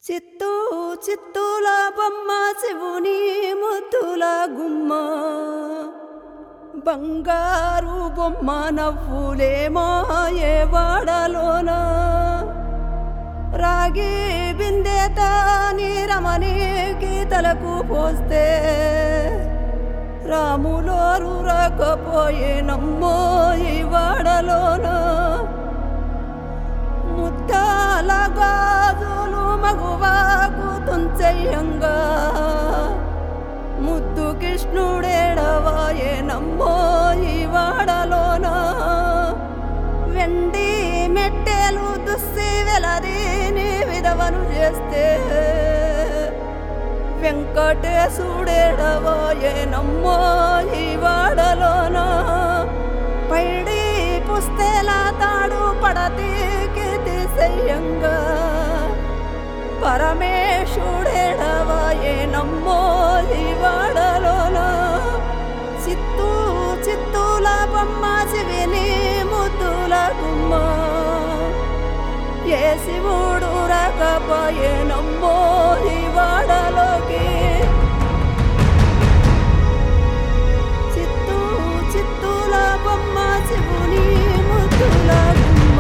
చిత్తూ చిత్తూల బొమ్మ శివుని ముద్దుల గుమ్మ బంగారు బొమ్మ నవ్వులే మాయే వాడలోన రాగి బిందెత నీరమణి గీతలకు పోస్తే రాములోరు రాకపోయే నమ్మో ఈ వాడలోన ముత్తాల గాజులు మగువాకు తుంచెయ్యంగా ముద్దు కృష్ణుడేడవాయే నమ్మో ఈ వాడలోన వెండి మెట్టెలు దుస్సి వెలదీని విధవను చేస్తే వెంకటేశుడేడవాయే నమ్మో ఈ వాడలోన పైడి పుస్తెల తాడు పడతీకి తీసేయంగా పరమేశుడేడవాయే నమ్మో ఈ వాడలోన చిత్తూ చిత్తూల బొమ్మ శివిని ముద్దుల గుమ్మ ఏ శివుడు రాకపోయే నమ్మో ఈ వాడలోకి చిత్తూ చిత్తూల బొమ్మ శివుని ముద్దుల గుమ్మ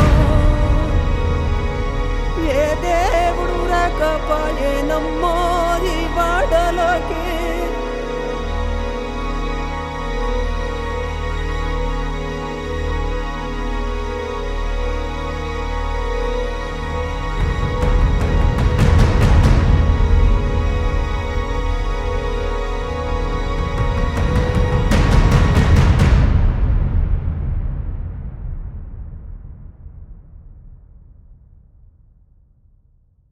ఏ దేవుడు రాకపోయే నమ్మో ఈ వాడలోకి